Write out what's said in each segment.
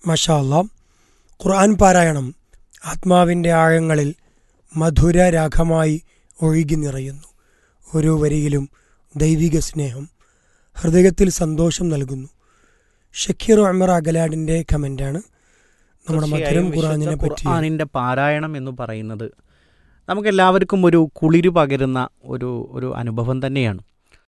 മഷാല്ല ഖുർആൻ പാരായണം ആത്മാവിൻ്റെ ആഴങ്ങളിൽ മധുര രാഗമായി ഒഴുകി നിറയുന്നു ഓരോ വരിയിലും ദൈവിക സ്നേഹം ഹൃദയത്തിൽ സന്തോഷം നൽകുന്നു ഷക്കീർ അമർ അഗലാഡിൻ്റെ കമൻ്റാണ് നമ്മുടെ മധുരം തീർച്ചയായും ഖുർആനിനെ വിശുദ്ധ പറ്റി ഖുർആനിന്റെ പാരായണം എന്ന് പറയുന്നത് നമുക്കെല്ലാവർക്കും ഒരു കുളിരു പകരുന്ന ഒരു ഒരു അനുഭവം തന്നെയാണ്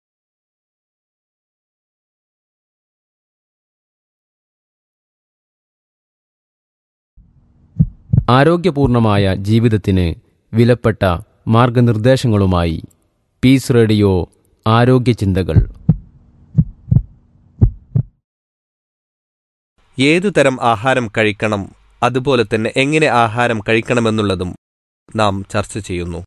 ആരോഗ്യപൂർണമായ ജീവിതത്തിന് വിലപ്പെട്ട മാർഗനിർദ്ദേശങ്ങളുമായി പീസ് റേഡിയോ ആരോഗ്യ ചിന്തകൾ ഏതു തരം ആഹാരം കഴിക്കണം അതുപോലെ തന്നെ എങ്ങനെ ആഹാരം കഴിക്കണമെന്നുള്ളതും നാം ചർച്ച ചെയ്യുന്നു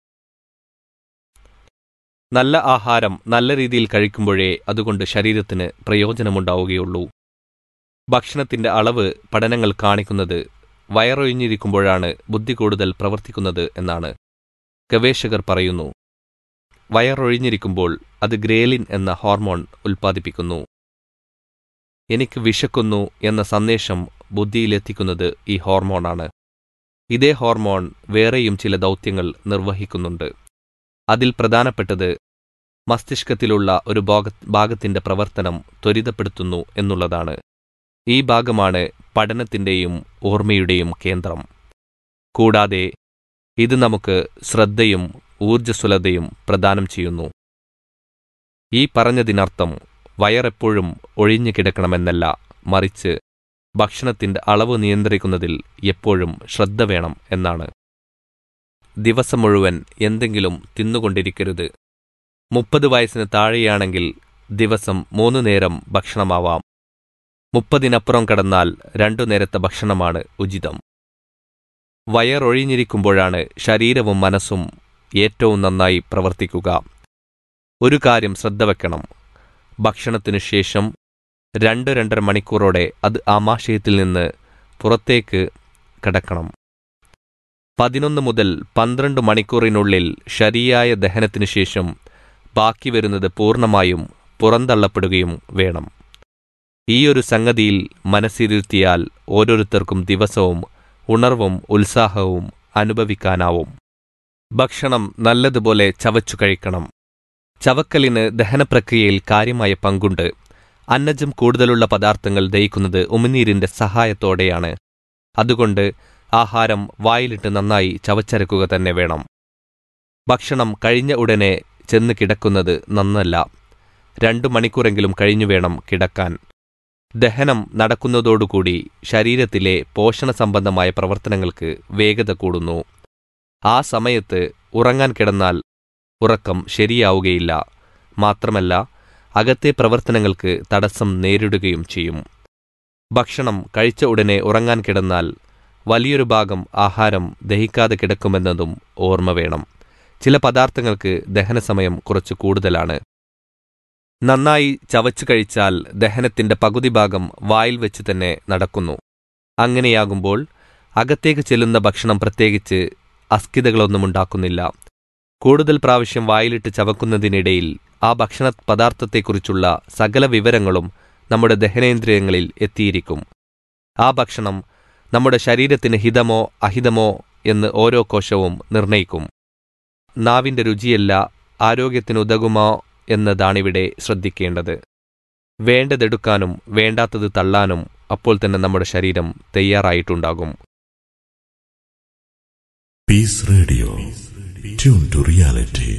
നല്ല ആഹാരം നല്ല രീതിയിൽ കഴിക്കുമ്പോഴേ അതുകൊണ്ട് ശരീരത്തിന് പ്രയോജനമുണ്ടാവുകയുള്ളൂ ഭക്ഷണത്തിന്റെ അളവ് പഠനങ്ങൾ കാണിക്കുന്നത് വയറൊഴിഞ്ഞിരിക്കുമ്പോഴാണ് ബുദ്ധി കൂടുതൽ പ്രവർത്തിക്കുന്നത് എന്നാണ് ഗവേഷകർ പറയുന്നു വയറൊഴിഞ്ഞിരിക്കുമ്പോൾ അത് ഗ്രേലിൻ എന്ന ഹോർമോൺ ഉൽപ്പാദിപ്പിക്കുന്നു എനിക്ക് വിശക്കുന്നു എന്ന സന്ദേശം ബുദ്ധിയിലെത്തിക്കുന്നത് ഈ ഹോർമോണാണ് ഇതേ ഹോർമോൺ വേറെയും ചില ദൗത്യങ്ങൾ നിർവഹിക്കുന്നുണ്ട് അതിൽ പ്രധാനപ്പെട്ടത് മസ്തിഷ്കത്തിലുള്ള ഒരു ഭാഗ ഭാഗത്തിന്റെ പ്രവർത്തനം ത്വരിതപ്പെടുത്തുന്നു എന്നുള്ളതാണ് ഈ ഭാഗമാണ് പഠനത്തിന്റെയും ഓർമ്മയുടെയും കേന്ദ്രം കൂടാതെ ഇത് നമുക്ക് ശ്രദ്ധയും ഊർജ്ജസ്വലതയും പ്രദാനം ചെയ്യുന്നു ഈ പറഞ്ഞതിനർത്ഥം വയറെപ്പോഴും ഒഴിഞ്ഞു കിടക്കണമെന്നല്ല മറിച്ച് ഭക്ഷണത്തിന്റെ അളവ് നിയന്ത്രിക്കുന്നതിൽ എപ്പോഴും ശ്രദ്ധ വേണം എന്നാണ് ദിവസം മുഴുവൻ എന്തെങ്കിലും തിന്നുകൊണ്ടിരിക്കരുത് മുപ്പത് വയസ്സിന് താഴെയാണെങ്കിൽ ദിവസം മൂന്നു നേരം ഭക്ഷണമാവാം മുപ്പതിനപ്പുറം കടന്നാൽ രണ്ടു നേരത്തെ ഭക്ഷണമാണ് ഉചിതം വയറൊഴിഞ്ഞിരിക്കുമ്പോഴാണ് ശരീരവും മനസ്സും ഏറ്റവും നന്നായി പ്രവർത്തിക്കുക ഒരു കാര്യം ശ്രദ്ധ വെക്കണം ഭക്ഷണത്തിനു ശേഷം രണ്ട് രണ്ടര മണിക്കൂറോടെ അത് ആമാശയത്തിൽ നിന്ന് പുറത്തേക്ക് കടക്കണം പതിനൊന്ന് മുതൽ പന്ത്രണ്ട് മണിക്കൂറിനുള്ളിൽ ശരിയായ ദഹനത്തിനു ശേഷം ബാക്കി വരുന്നത് പൂർണ്ണമായും പുറന്തള്ളപ്പെടുകയും വേണം ഈയൊരു സംഗതിയിൽ മനസ്സിരുത്തിയാൽ ഓരോരുത്തർക്കും ദിവസവും ഉണർവും ഉത്സാഹവും അനുഭവിക്കാനാവും ഭക്ഷണം നല്ലതുപോലെ ചവച്ചു കഴിക്കണം ചവക്കലിന് ദഹനപ്രക്രിയയിൽ കാര്യമായ പങ്കുണ്ട് അന്നജം കൂടുതലുള്ള പദാർത്ഥങ്ങൾ ദഹിക്കുന്നത് ഉമിനീരിന്റെ സഹായത്തോടെയാണ് അതുകൊണ്ട് ആഹാരം വായിലിട്ട് നന്നായി ചവച്ചരക്കുക തന്നെ വേണം ഭക്ഷണം കഴിഞ്ഞ ഉടനെ ചെന്ന് കിടക്കുന്നത് നന്നല്ല രണ്ടു മണിക്കൂറെങ്കിലും കഴിഞ്ഞു വേണം കിടക്കാൻ ദഹനം നടക്കുന്നതോടുകൂടി ശരീരത്തിലെ പോഷണ സംബന്ധമായ പ്രവർത്തനങ്ങൾക്ക് വേഗത കൂടുന്നു ആ സമയത്ത് ഉറങ്ങാൻ കിടന്നാൽ ഉറക്കം ശരിയാവുകയില്ല മാത്രമല്ല അകത്തെ പ്രവർത്തനങ്ങൾക്ക് തടസ്സം നേരിടുകയും ചെയ്യും ഭക്ഷണം കഴിച്ച ഉടനെ ഉറങ്ങാൻ കിടന്നാൽ വലിയൊരു ഭാഗം ആഹാരം ദഹിക്കാതെ കിടക്കുമെന്നതും ഓർമ്മ വേണം ചില പദാർത്ഥങ്ങൾക്ക് ദഹനസമയം കുറച്ച് കൂടുതലാണ് നന്നായി ചവച്ചു കഴിച്ചാൽ ദഹനത്തിന്റെ പകുതി ഭാഗം വായിൽ വെച്ച് തന്നെ നടക്കുന്നു അങ്ങനെയാകുമ്പോൾ അകത്തേക്ക് ചെല്ലുന്ന ഭക്ഷണം പ്രത്യേകിച്ച് അസ്കിതകളൊന്നും ഉണ്ടാക്കുന്നില്ല കൂടുതൽ പ്രാവശ്യം വായിലിട്ട് ചവക്കുന്നതിനിടയിൽ ആ ഭക്ഷണ പദാർത്ഥത്തെക്കുറിച്ചുള്ള സകല വിവരങ്ങളും നമ്മുടെ ദഹനേന്ദ്രിയങ്ങളിൽ എത്തിയിരിക്കും ആ ഭക്ഷണം നമ്മുടെ ശരീരത്തിന് ഹിതമോ അഹിതമോ എന്ന് ഓരോ കോശവും നിർണയിക്കും നാവിന്റെ രുചിയല്ല ആരോഗ്യത്തിനുതകുമോ എന്നതാണിവിടെ ശ്രദ്ധിക്കേണ്ടത് വേണ്ടതെടുക്കാനും വേണ്ടാത്തത് തള്ളാനും അപ്പോൾ തന്നെ നമ്മുടെ ശരീരം തയ്യാറായിട്ടുണ്ടാകും Peace Radio. Tune to reality.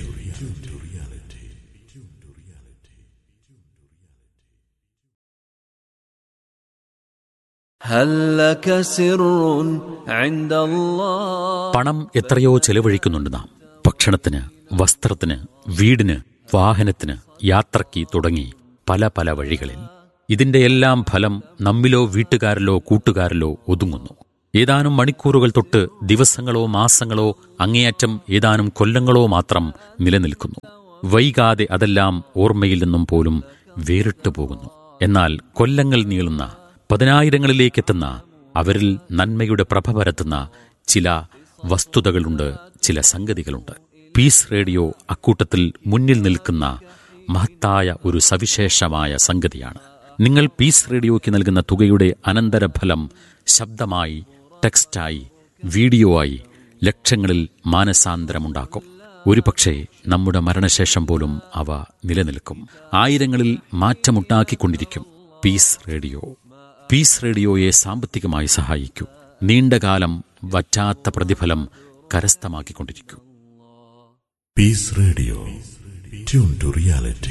هل لك سر عند الله പണം എത്രയോ ചെലവഴിക്കുന്നുണ്ട് നാം ഭക്ഷണത്തിന് വസ്ത്രത്തിന് വീടിന് വാഹനത്തിന് യാത്രയ്ക്ക് തുടങ്ങി പല പല വഴികളിൽ ഇതിന്റെ എല്ലാം ഫലം നമ്മിലോ വീട്ടുകാരിലോ കൂട്ടുകാരിലോ ഒതുങ്ങുന്നു ഏതാനും മണിക്കൂറുകൾ തൊട്ട് ദിവസങ്ങളോ മാസങ്ങളോ അങ്ങേയറ്റം ഏതാനും കൊല്ലങ്ങളോ മാത്രം നിലനിൽക്കുന്നു വൈകാതെ അതെല്ലാം ഓർമ്മയിൽ നിന്നും പോലും വേറിട്ടു പോകുന്നു എന്നാൽ കൊല്ലങ്ങൾ നീളുന്ന പതിനായിരങ്ങളിലേക്കെത്തുന്ന അവരിൽ നന്മയുടെ പ്രഭ പരത്തുന്ന ചില വസ്തുതകളുണ്ട് ചില സംഗതികളുണ്ട് പീസ് റേഡിയോ അക്കൂട്ടത്തിൽ മുന്നിൽ നിൽക്കുന്ന മഹത്തായ ഒരു സവിശേഷമായ സംഗതിയാണ് നിങ്ങൾ പീസ് റേഡിയോയ്ക്ക് നൽകുന്ന തുകയുടെ അനന്തരഫലം ശബ്ദമായി ടെക്സ്റ്റായി വീഡിയോ ആയി ലക്ഷങ്ങളിൽ മാനസാന്തരമുണ്ടാക്കും ഒരുപക്ഷെ നമ്മുടെ മരണശേഷം പോലും അവ നിലനിൽക്കും ആയിരങ്ങളിൽ മാറ്റമുണ്ടാക്കിക്കൊണ്ടിരിക്കും പീസ് റേഡിയോ പീസ് റേഡിയോയെ സാമ്പത്തികമായി സഹായിക്കൂ നീണ്ടകാലം വറ്റാത്ത പ്രതിഫലം കരസ്ഥമാക്കിക്കൊണ്ടിരിക്കൂ Peace Radio. Tune to reality.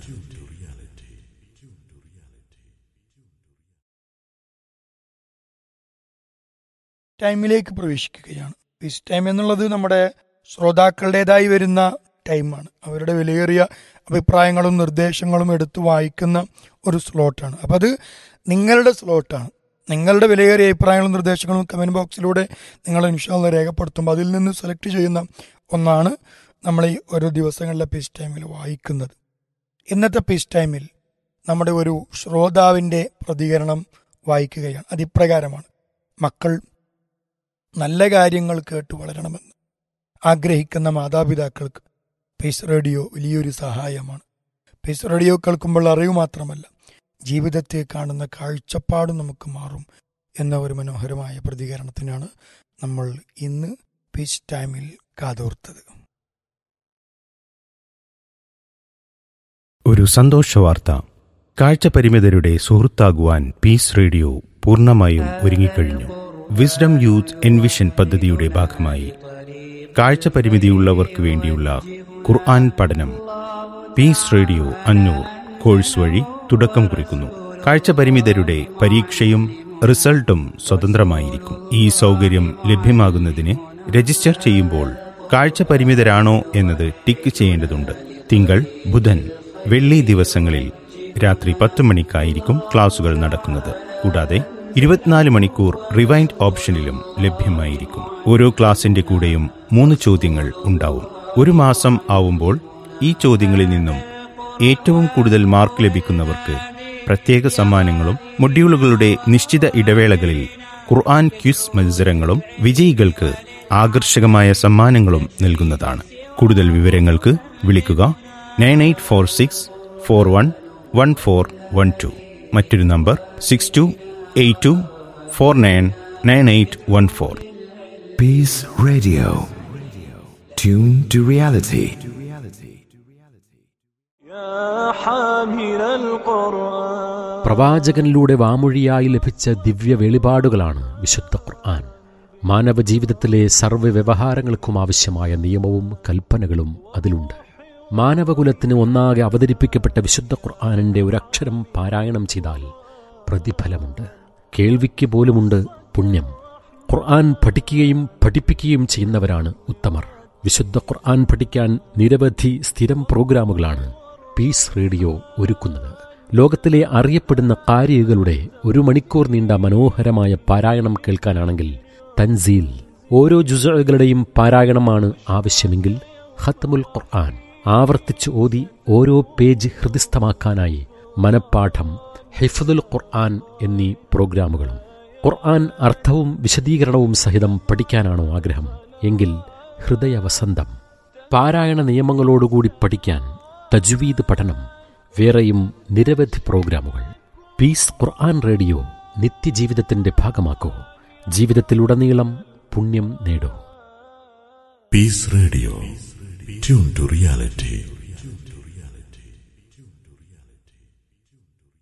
ടൈമിലേക്ക് പ്രവേശിക്കുകയാണ് പീസ് ടൈം എന്നുള്ളത് നമ്മുടെ ശ്രോതാക്കളുടേതായി വരുന്ന ടൈമാണ് അവരുടെ വിലയേറിയ അഭിപ്രായങ്ങളും നിർദ്ദേശങ്ങളും എടുത്തു വായിക്കുന്ന ഒരു സ്ലോട്ടാണ് അപ്പം അത് നിങ്ങളുടെ സ്ലോട്ടാണ് നിങ്ങളുടെ വിലയേറിയ അഭിപ്രായങ്ങളും നിർദ്ദേശങ്ങളും കമൻറ്റ് ബോക്സിലൂടെ നിങ്ങൾ ഇൻഷാല്ല രേഖപ്പെടുത്തുമ്പോൾ അതിൽ നിന്ന് സെലക്ട് ചെയ്യുന്ന ഒന്നാണ് നമ്മൾ ഈ ഓരോ ദിവസങ്ങളിലെ പീസ് ടൈമിൽ വായിക്കുന്നത് ഇന്നത്തെ പീസ് ടൈമിൽ നമ്മുടെ ഒരു ശ്രോതാവിൻ്റെ പ്രതികരണം വായിക്കുകയാണ് അതിപ്രകാരമാണ് മക്കൾ നല്ല കാര്യങ്ങൾ കേട്ട് വളരണമെന്ന് ആഗ്രഹിക്കുന്ന മാതാപിതാക്കൾക്ക് പീസ് റേഡിയോ വലിയൊരു സഹായമാണ് പീസ് റേഡിയോ കേൾക്കുമ്പോൾ അറിവ് മാത്രമല്ല ജീവിതത്തെ കാണുന്ന കാഴ്ചപ്പാടും നമുക്ക് മാറും എന്ന ഒരു മനോഹരമായ പ്രതികരണത്തിനാണ് നമ്മൾ ഇന്ന് പീസ് ടൈമിൽ കാതോർത്തത് ഒരു സന്തോഷ വാർത്ത കാഴ്ചപരിമിതരുടെ സുഹൃത്താകുവാൻ പീസ് റേഡിയോ പൂർണ്ണമായും ഒരുങ്ങിക്കഴിഞ്ഞു വിസ്ഡം യൂത്ത് എൻവിഷൻ പദ്ധതിയുടെ ഭാഗമായി കാഴ്ചപരിമിതിയുള്ളവർക്ക് വേണ്ടിയുള്ള ഖുർആൻ പഠനം പീസ് റേഡിയോ അന്നൂർ കോഴ്സ് വഴി തുടക്കം കുറിക്കുന്നു കാഴ്ചപരിമിതരുടെ പരീക്ഷയും റിസൾട്ടും സ്വതന്ത്രമായിരിക്കും ഈ സൗകര്യം ലഭ്യമാകുന്നതിന് രജിസ്റ്റർ ചെയ്യുമ്പോൾ കാഴ്ചപരിമിതരാണോ എന്നത് ടിക്ക് ചെയ്യേണ്ടതുണ്ട് തിങ്കൾ ബുധൻ വെള്ളി ദിവസങ്ങളിൽ രാത്രി പത്ത് മണിക്കായിരിക്കും ക്ലാസുകൾ നടക്കുന്നത് കൂടാതെ ഇരുപത്തിനാല് മണിക്കൂർ റിവൈൻഡ് ഓപ്ഷനിലും ലഭ്യമായിരിക്കും ഓരോ ക്ലാസിന്റെ കൂടെയും മൂന്ന് ചോദ്യങ്ങൾ ഉണ്ടാവും ഒരു മാസം ആവുമ്പോൾ ഈ ചോദ്യങ്ങളിൽ നിന്നും ഏറ്റവും കൂടുതൽ മാർക്ക് ലഭിക്കുന്നവർക്ക് പ്രത്യേക സമ്മാനങ്ങളും മൊഡ്യൂളുകളുടെ നിശ്ചിത ഇടവേളകളിൽ ഖുർആൻ ക്വിസ് മത്സരങ്ങളും വിജയികൾക്ക് ആകർഷകമായ സമ്മാനങ്ങളും നൽകുന്നതാണ് കൂടുതൽ വിവരങ്ങൾക്ക് വിളിക്കുക nine eight four six four one one four one two മറ്റൊരു number six two eight two four nine nine eight one four Peace Radio. Tune to reality. പ്രവാചകനിലൂടെ വാമൊഴിയായി ലഭിച്ച ദിവ്യ വെളിപാടുകളാണ് വിശുദ്ധ ഖുർആൻ മാനവ ജീവിതത്തിലെ സർവ്വ വ്യവഹാരങ്ങൾക്കും ആവശ്യമായ നിയമവും കൽപ്പനകളും അതിലുണ്ട് മാനവകുലത്തിന് ഒന്നാകെ അവതരിപ്പിക്കപ്പെട്ട വിശുദ്ധ ഖുർആാനിൻ്റെ ഒരക്ഷരം പാരായണം ചെയ്താൽ പ്രതിഫലമുണ്ട് കേൾവിക്ക് പോലുമുണ്ട് പുണ്യം ഖുർആൻ പഠിക്കുകയും പഠിപ്പിക്കുകയും ചെയ്യുന്നവരാണ് ഉത്തമർ വിശുദ്ധ ഖുർആൻ പഠിക്കാൻ നിരവധി സ്ഥിരം പ്രോഗ്രാമുകളാണ് പീസ് റേഡിയോ ഒരുക്കുന്നത് ലോകത്തിലെ അറിയപ്പെടുന്ന കാരികളുടെ ഒരു മണിക്കൂർ നീണ്ട മനോഹരമായ പാരായണം കേൾക്കാനാണെങ്കിൽ തൻസീൽ ഓരോ ജുസകളുടെയും പാരായണമാണ് ആവശ്യമെങ്കിൽ ഖത്മുൽ ഖുർആൻ ആവർത്തിച്ച് ഓതി ഓരോ പേജ് ഹൃദിസ്ഥമാക്കാനായി മനപ്പാഠം ഹിഫദുൽ ഖുർആൻ എന്നീ പ്രോഗ്രാമുകളും ഖുർആൻ അർത്ഥവും വിശദീകരണവും സഹിതം പഠിക്കാനാണോ ആഗ്രഹം എങ്കിൽ ഹൃദയവസന്തം പാരായണ നിയമങ്ങളോടുകൂടി പഠിക്കാൻ തജ്വീദ് പഠനം വേറെയും നിരവധി പ്രോഗ്രാമുകൾ പീസ് ഖുർആൻ റേഡിയോ നിത്യജീവിതത്തിന്റെ ഭാഗമാക്കൂ ജീവിതത്തിലുടനീളം പുണ്യം നേടൂ Peace Radio. Tune to reality.